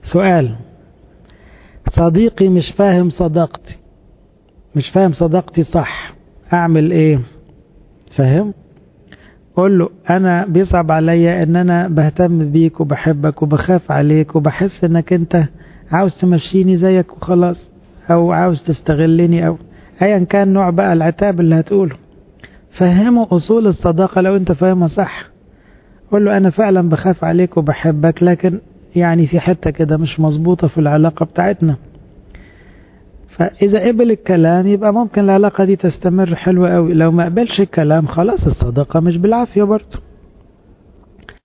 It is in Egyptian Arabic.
سؤال صديقي مش فاهم صداقتي مش فاهم صداقتي صح اعمل ايه فاهم قول له انا بيصعب عليا ان انا بهتم بيك وبحبك وبخاف عليك وبحس انك انت عاوز تمشيني زيك وخلاص او عاوز تستغلني او ايا كان نوع بقى العتاب اللي هتقوله فهمه اصول الصداقة لو انت فاهمها صح قول له انا فعلا بخاف عليك وبحبك لكن يعني في حتة كده مش مظبوطة في العلاقة بتاعتنا فإذا قبل الكلام يبقى ممكن العلاقة دي تستمر حلوة قوي لو ما قبلش الكلام خلاص الصداقة مش بالعافية برضه